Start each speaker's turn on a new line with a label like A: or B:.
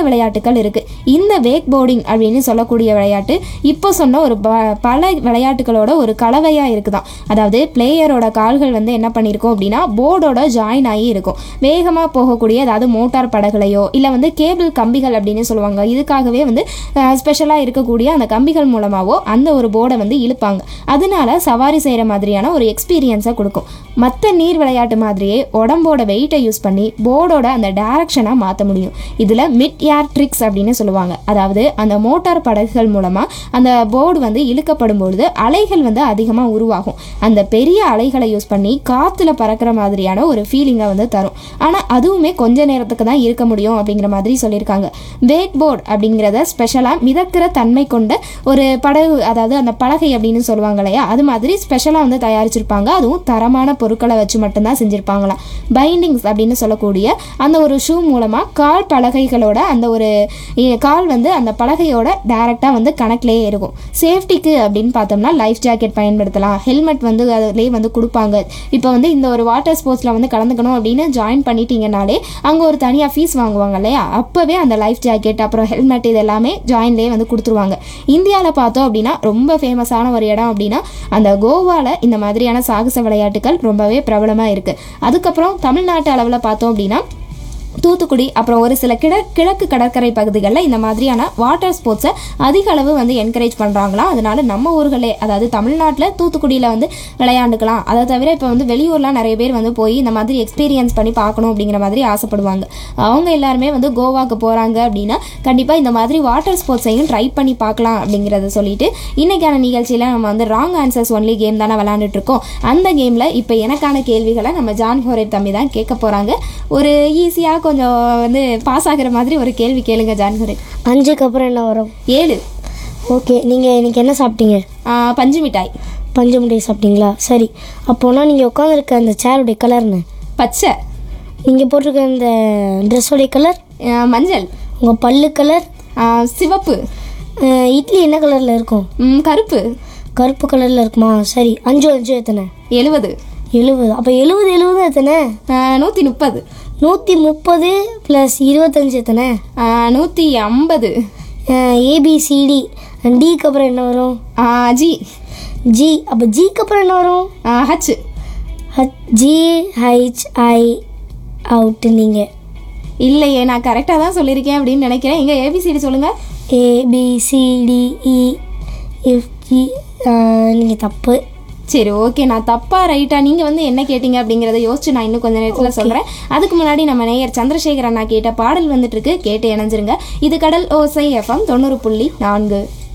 A: விளையாட்டுகள் இருக்கு இந்த வேக் போர்டிங் அப்படின்னு சொல்லக்கூடிய விளையாட்டு இப்போ சொன்ன ஒரு ப- பல விளையாட்டுகளோட ஒரு கலவையா இருக்குதாம் அதாவது பிளேயரோட கால்கள் வந்து என்ன பண்ணியிருக்கோம் அப்படின்னா போர்டோட ஜாயின் ஆகி இருக்கும் வேகமா போகக்கூடிய அதாவது மோட்டார் படகுலையோ இல்லை வந்து கேபிள் கம்பிகள் அப்படின்னு சொல்லுவாங்க இதுக்காகவே வந்து ஸ்பெஷலாக இருக்கக்கூடிய அந்த கம்பிகள் மூலமாவோ அந்த ஒரு போர்டை வந்து இழுப்பாங்க அதனால சவாரி செய்கிற மாதிரியான ஒரு எக்ஸ்பீரியன்ஸை கொடுக்கும் மற்ற நீர் விளையாட்டு மாதிரியே உடம்போட வெயிட்டை யூஸ் பண்ணி போர்டோட அந்த டைரக்ஷனாக மாற்ற முடியும் இதில் மிட் ஏர் ட்ரிக்ஸ் அப்படின்னு சொல்லுவாங்க அதாவது அந்த மோட்டார் படகுகள் மூலமாக அந்த போர்டு வந்து இழுக்கப்படும் பொழுது அலைகள் வந்து அதிகமாக உருவாகும் அந்த பெரிய அலைகளை யூஸ் பண்ணி காற்றுல பறக்கிற மாதிரியான ஒரு ஃபீலிங்கை வந்து தரும் ஆனால் அதுவுமே கொஞ்ச நேரத்துக்கு தான் இருக்க முடியும் அப்படிங்கிற மாதிரி சொல்லியிருக்காங்க வேக் போர்டு அப்படிங்கிறத ஸ்பெஷலாக மிதக்கிற தன்மை கொண்ட ஒரு படகு அதாவது அந்த பலகை அப்படின்னு சொல்லுவாங்க இல்லையா அது மாதிரி ஸ்பெஷலாக வந்து தயாரிச்சிருப்பாங்க அதுவும் தரமான பொருட்களை வச்சு மட்டும்தான் செஞ்சுருப்பாங்களாம் பைண்டிங்ஸ் அப்படின்னு சொல்லக்கூடிய அந்த ஒரு ஷூ மூலமாக கால் பலகைகளோட அந்த ஒரு இ- கால் வந்து அந்த பலகையோட டைரெக்டாக வந்து கணக்கிலேயே இருக்கும் சேஃப்டிக்கு அப்படின்னு பார்த்தோம்னா லைஃப் ஜாக்கெட் பயன்படுத்தலாம் ஹெல்மெட் வந்து அதுலேயே வந்து கொடுப்பாங்க இப்போ வந்து இந்த ஒரு வாட்டர் ஸ்போர்ட்ஸில் வந்து கலந்துக்கணும் அப்படின்னு ஜாயின் பண்ணிட்டீங்கனாலே அங்கே ஒரு தனியாக ஃபீஸ் வாங்குவாங்க இல்லையா அப்போவே அந்த லைஃப் ஜாக்கெட் அப்புறம் ஹெல்மெட் இது எல்லாமே ஜாயின்லேயே வந்து கொடுத்துருவாங்க இந்தியாவில் பார்த்தோம் அப்படின்னா ரொம்ப ஃபேமஸான ஒரு இடம் அப்படின்னா அந்த கோவாவில் இந்த மாதிரியான சாகச விளையாட்டுகள் ரொம்பவே பிரபலமாக இருக்குது அதுக்கப்புறம் தமிழ்நாட்டு அளவில் பார்த்தோம் அப்படின்னா தூத்துக்குடி அப்புறம் ஒரு சில கிழ கிழக்கு கடற்கரை பகுதிகளில் இந்த மாதிரியான வாட்டர் ஸ்போர்ட்ஸை அதிக அளவு வந்து என்கரேஜ் பண்ணுறாங்களாம் அதனால நம்ம ஊர்களே அதாவது தமிழ்நாட்டில் தூத்துக்குடியில் வந்து விளையாண்டுக்கலாம் அதை தவிர இப்போ வந்து வெளியூர்லாம் நிறைய பேர் வந்து போய் இந்த மாதிரி எக்ஸ்பீரியன்ஸ் பண்ணி பார்க்கணும் அப்படிங்கிற மாதிரி ஆசைப்படுவாங்க அவங்க எல்லாருமே வந்து கோவாக்கு போகிறாங்க அப்படின்னா கண்டிப்பாக இந்த மாதிரி வாட்டர் ஸ்போர்ட்ஸையும் ட்ரை பண்ணி பார்க்கலாம் அப்படிங்கிறத சொல்லிட்டு இன்னைக்கான நிகழ்ச்சியில் நம்ம வந்து ராங் ஆன்சர்ஸ் ஒன்லி கேம் தானே விளையாண்டுட்டு இருக்கோம் அந்த கேமில் இப்போ எனக்கான கேள்விகளை நம்ம ஜான் ஹோரேப் தம்பி தான் கேட்க போகிறாங்க ஒரு ஈஸியாக கொஞ்சம் வந்து பாஸ் ஆகுற மாதிரி ஒரு கேள்வி கேளுங்க ஜான் ஹோரேப்
B: அஞ்சுக்கு அப்புறம் என்ன வரும்
A: ஏழு
B: ஓகே நீங்கள் இன்னைக்கு என்ன சாப்பிட்டீங்க
A: ஆ, பஞ்சு மிட்டாய்
B: பஞ்சு முட்டை சாப்பிட்டீங்களா சரி அப்போனா நீங்கள் உட்காந்துருக்க அந்த சேருடைய கலர்னு
A: பச்சை
B: நீங்கள் போட்டிருக்க இந்த ட்ரெஸ்ஸோடைய கலர்
A: ஆ, மஞ்சள்
B: உங்கள் பல்லு கலர்
A: ஆ, சிவப்பு
B: இட்லி என்ன கலரில் இருக்கும்
A: ம், கருப்பு
B: கருப்பு கலரில் இருக்குமா சரி அஞ்சு அஞ்சு எத்தனை
A: எழுபது
B: எழுபது அப்போ எழுபது எழுபது எத்தனை
A: நூற்றி முப்பது
B: நூற்றி முப்பது ப்ளஸ் இருபத்தஞ்சு எத்தனை
A: நூற்றி ஐம்பது
B: ஏபிசிடி டிக்கு அப்புறம் என்ன வரும்
A: ஜி
B: ஜி அப்போ ஜிக்கு அப்புறம் என்ன வரும்
A: H
B: G H I out நீங்கள்
A: இல்லையே நான் கரெக்டாக தான் சொல்லியிருக்கேன் அப்படின்னு நினைக்கிறேன் எங்க ஏபிசிடி சொல்லுங்க
B: ஏபிசிடிஇ எஃப்ஜி நீங்கள் தப்பு
A: சரி ஓகே நான் தப்பா ரைட்டா நீங்க வந்து என்ன கேட்டீங்க அப்படிங்கறத யோசிச்சு நான் இன்னும் கொஞ்ச நேரத்துல சொல்றேன் அதுக்கு முன்னாடி நம்ம நேயர் சந்திரசேகர் அண்ணா கேட்ட பாடல் வந்துட்டு இருக்கு கேட்டு இணைஞ்சிருங்க இது கடல் ஓசை எஃப்எம் தொண்ணூறு புள்ளி நான்கு